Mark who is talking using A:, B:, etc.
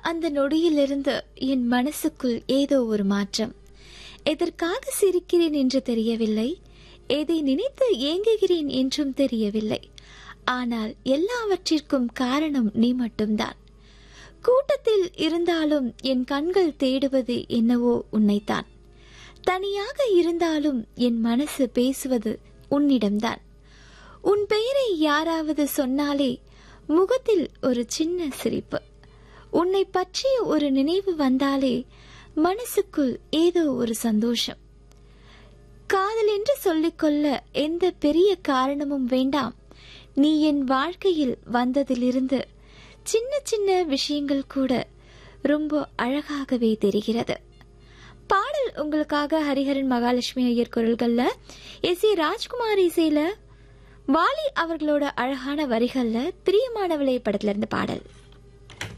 A: அந்த நொடியிலிருந்து என் மனசுக்குள் ஏதோ ஒரு மாற்றம் எதற்காக சிரிக்கிறேன் என்று தெரியவில்லை எதை நினைத்து ஏங்குகிறேன் என்றும் தெரியவில்லை ஆனால் எல்லாவற்றிற்கும் காரணம் நீ மட்டும்தான் கூட்டத்தில் இருந்தாலும் என் கண்கள் தேடுவது என்னவோ உன்னைத்தான் தனியாக இருந்தாலும் என் மனசு பேசுவது உன்னிடம்தான் உன் பெயரை யாராவது சொன்னாலே முகத்தில் ஒரு சின்ன சிரிப்பு உன்னை பற்றிய ஒரு நினைவு வந்தாலே மனசுக்குள் ஏதோ ஒரு சந்தோஷம் காதல் என்று சொல்லிக்கொள்ள எந்த பெரிய காரணமும் வேண்டாம் நீ என் வாழ்க்கையில் வந்ததிலிருந்து சின்ன சின்ன விஷயங்கள் கூட ரொம்ப அழகாகவே தெரிகிறது பாடல் உங்களுக்காக ஹரிஹரன் மகாலட்சுமி ஐயர் குரல்கள்ல எஸ் ஏ ராஜ்குமார் இசையில வாலி அவர்களோட அழகான வரிகள்ல பிரியமானவளை படத்துல இருந்து பாடல்